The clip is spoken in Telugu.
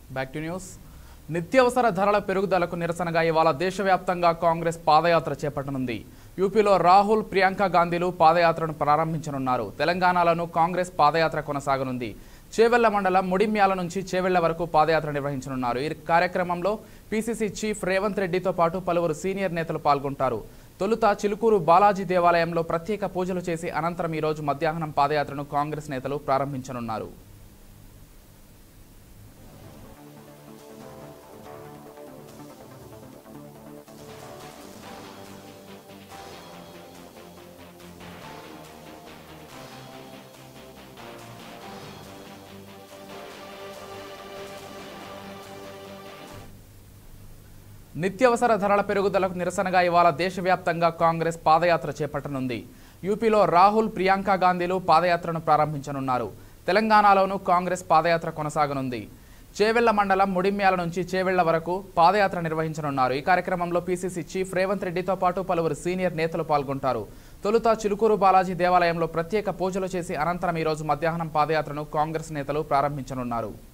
బ్యాక్ టు న్యూస్ నిత్యావసర ధరల పెరుగుదలకు నిరసనగా ఇవాళ దేశవ్యాప్తంగా కాంగ్రెస్ పాదయాత్ర చేపట్టనుంది యూపీలో రాహుల్ ప్రియాంక గాంధీలు పాదయాత్రను ప్రారంభించనున్నారు తెలంగాణలోనూ కాంగ్రెస్ పాదయాత్ర కొనసాగనుంది చేవెళ్ల మండలం ముడిమ్యాల నుంచి చేవెళ్ల వరకు పాదయాత్ర నిర్వహించనున్నారు ఈ కార్యక్రమంలో పీసీసీ చీఫ్ రేవంత్ రెడ్డితో పాటు పలువురు సీనియర్ నేతలు పాల్గొంటారు తొలుత చిలుకూరు బాలాజీ దేవాలయంలో ప్రత్యేక పూజలు చేసి అనంతరం ఈ రోజు మధ్యాహ్నం పాదయాత్రను కాంగ్రెస్ నేతలు ప్రారంభించనున్నారు నిత్యావసర ధరల పెరుగుదలకు నిరసనగా ఇవాళ దేశవ్యాప్తంగా కాంగ్రెస్ పాదయాత్ర చేపట్టనుంది యూపీలో రాహుల్ ప్రియాంక గాంధీలు పాదయాత్రను ప్రారంభించనున్నారు తెలంగాణలోనూ కాంగ్రెస్ పాదయాత్ర కొనసాగనుంది చేవెళ్ల మండలం ముడిమ్యాల నుంచి చేవెళ్ల వరకు పాదయాత్ర నిర్వహించనున్నారు ఈ కార్యక్రమంలో పీసీసీ చీఫ్ రేవంత్ రెడ్డితో పాటు పలువురు సీనియర్ నేతలు పాల్గొంటారు తొలుత చిలుకూరు బాలాజీ దేవాలయంలో ప్రత్యేక పూజలు చేసి అనంతరం ఈ రోజు మధ్యాహ్నం పాదయాత్రను కాంగ్రెస్ నేతలు ప్రారంభించనున్నారు